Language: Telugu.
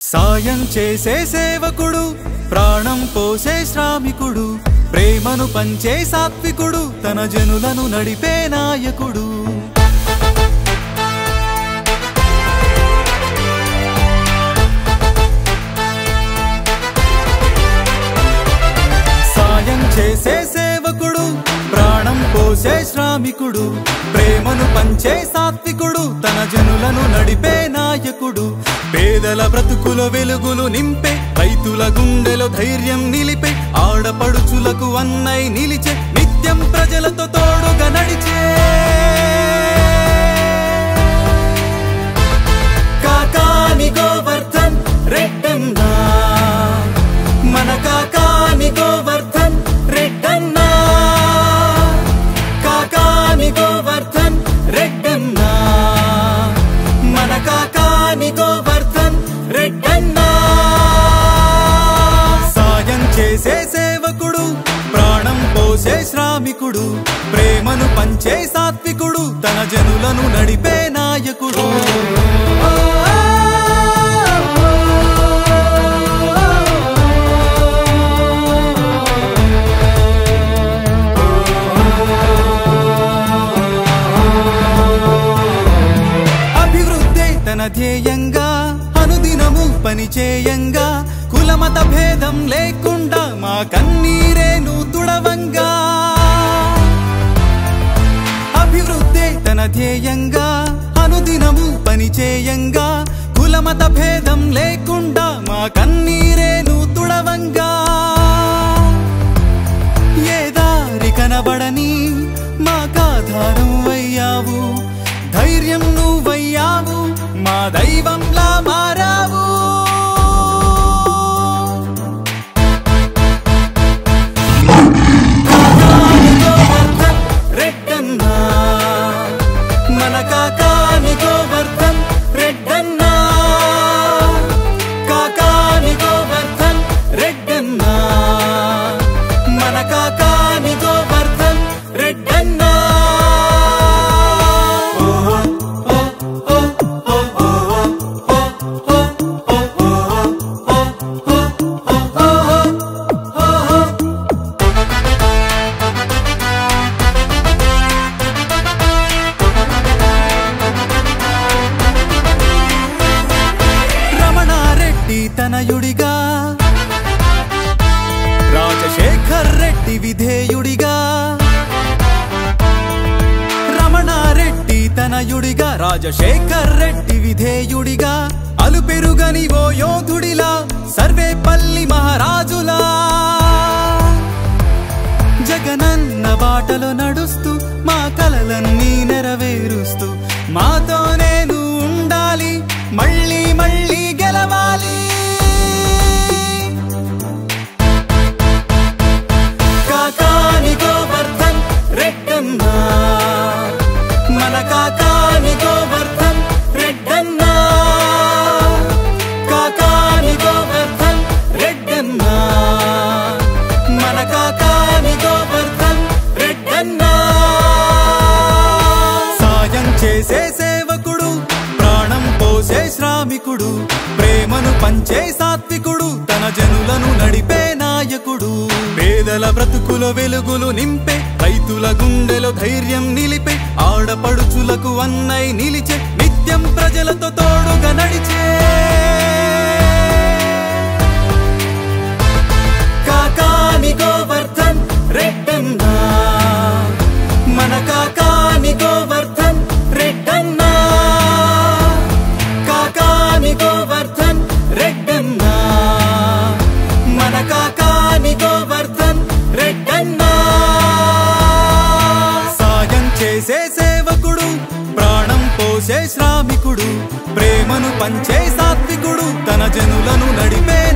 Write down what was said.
సాయం చేసే సేవకుడు ప్రాణం పోసే శ్రామికుడు ప్రేమను పంచే సాత్వికుడు తన జనులను నడిపే నాయకుడు సాయం చేసే సేవకుడు ప్రాణం పోసే శ్రామికుడు ప్రేమను పంచే సాత్వికుడు తన జనులను నడిపే నాయకుడు పేదల బ్రతుకుల వెలుగులు నింపే రైతుల గుండెలో ధైర్యం నిలిపే ఆడపడుచులకు అన్నై నిలిచే నిత్యం ప్రజలతో తోడుగా నడిచే కాకాని గోవర్ధన్ రెడ్డన్నా మన కాకాని గోవర్ధన్ రెడ్డన్నా కాకాని గోవర్ధన్ రెడ్డన్నా మన కాకాని గోవర్ధన్ రెడ్డన్నా సాయం చేసే సేవకుడు ప్రాణం పోసే శ్రామికుడు ప్రేమను పంచే సాత్వికుడు తన జనులను నడిపే నాయకుడు అభివృద్ధి తన ధ్యేయంగా అనుదినము పనిచేయంగా కులమత భేదం లేకుండా మా కన్నీరేను తుడవంగా అభివృద్ధి తన ధ్యేయంగా అనుదినము పనిచేయంగా కులమత భేదం లేకుండా మా కన్నీరేను తుడవంగా ఏ దారి కనబడని మాకాధారం అయ్యావు ధైర్యం నువ్వయ్యావు మా దైవంలా మారావు కాకాని గోవర్ధన్ రెడ్డన్నా మన కాకాని గోవర్ధన్ రెడ్డన్నా కాకాని గోవర్ధన్ రెడ్డన్నా మన కాకాని గోవర్ధన్ రెడ్డన్నా రమణారెడ్డి తనయుడిగా రాజశేఖర్ రెడ్డి విధేయుడిగా రమణారెడ్డి తనయుడిగా రాజశేఖర్ రెడ్డి విధేయుడిగా అలుపెరుగని ఓ యోధుడిలా సర్వేపల్లి మహారాజులా జగనన్న బాటలో నడుస్తూ మా కలలన్నీ నెరవేరుస్తూ మాతో నేను ఉండాలి మళ్ళీ మళ్ళీ గెలవాలి కాకాని గోవర్ధన్ రెడ్డన్నా మన కాకాని గోవర్ధన్ రెడ్డన్నా కాకాని గోవర్ధన్ రెడ్డన్నా మన కాకాని గోవర్ధన్ రెడ్డన్నా సాయం చేసే సేవకుడు ప్రాణం పోసే శ్రామికుడు ప్రేమను పంచే సాత్వికుడు తన జనులను నడిపే నాయకుడు పేదల బ్రతుకుల వెలుగులు నింపే రైతుల గుండెలో ధైర్యం నిలిపే ఆడపడుచులకు అన్నై నిలిచే నిత్యం ప్రజలతో తోడుగా నడిచే కాకాని గోవర్ధన్ రెడ్డన్నా మన కాకాని గోవర్ధన్ రెడ్డన్నా కాకాని గోవర్ధన్ రెడ్డన్నా మన కాకాని గోవర్ధన్ రెడ్డన్నా సాయం చేసే సేవకుడు ప్రాణం పోసే శ్రామికుడు ప్రేమను పంచే సాత్వికుడు తన జనులను నడిపే